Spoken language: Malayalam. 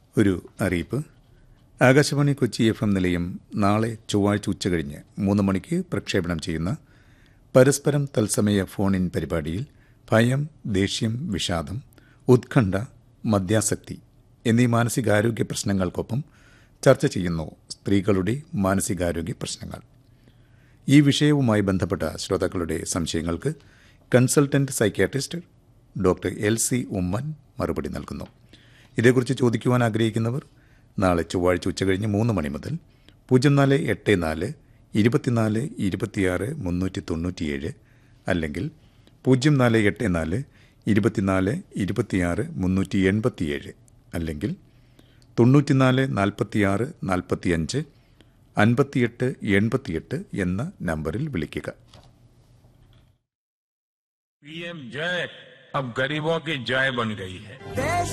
ഒരു അറിയിപ്പ് ആകാശവാണി കൊച്ചി എഫ് എം നിലയം നാളെ ചൊവ്വാഴ്ച ഉച്ചകഴിഞ്ഞ് മൂന്ന് മണിക്ക് പ്രക്ഷേപണം ചെയ്യുന്ന പരസ്പരം തത്സമയ ഫോൺ ഇൻ പരിപാടിയിൽ ഭയം ദേഷ്യം വിഷാദം ഉത്കണ്ഠ മദ്യാസക്തി എന്നീ മാനസികാരോഗ്യ പ്രശ്നങ്ങൾക്കൊപ്പം ചർച്ച ചെയ്യുന്നു സ്ത്രീകളുടെ മാനസികാരോഗ്യ പ്രശ്നങ്ങൾ ഈ വിഷയവുമായി ബന്ധപ്പെട്ട ശ്രോതാക്കളുടെ സംശയങ്ങൾക്ക് consultant psychiatrist doctor L C Oommen മറുപടി നൽകുന്നു ഇതേക്കുറിച്ച് ചോദിക്കുവാൻ ആഗ്രഹിക്കുന്നവർ നാളെ ചൊവ്വാഴ്ച ഉച്ചകഴിഞ്ഞ് മൂന്ന് മണി മുതൽ പൂജ്യം നാല് എട്ട് നാല് ഇരുപത്തിനാല് ഇരുപത്തിയാറ് മുന്നൂറ്റി തൊണ്ണൂറ്റിയേഴ് അല്ലെങ്കിൽ പൂജ്യം നാല് എട്ട് നാല് ഇരുപത്തിനാല് ഇരുപത്തിയാറ് മുന്നൂറ്റി എൺപത്തിയേഴ് അല്ലെങ്കിൽ തൊണ്ണൂറ്റിനാല് നാൽപ്പത്തിയാറ് നാൽപ്പത്തിയഞ്ച് അൻപത്തിയെട്ട് എൺപത്തിയെട്ട് എന്ന നമ്പറിൽ വിളിക്കുക पीएम जय अब गरीबों की जय बन गई है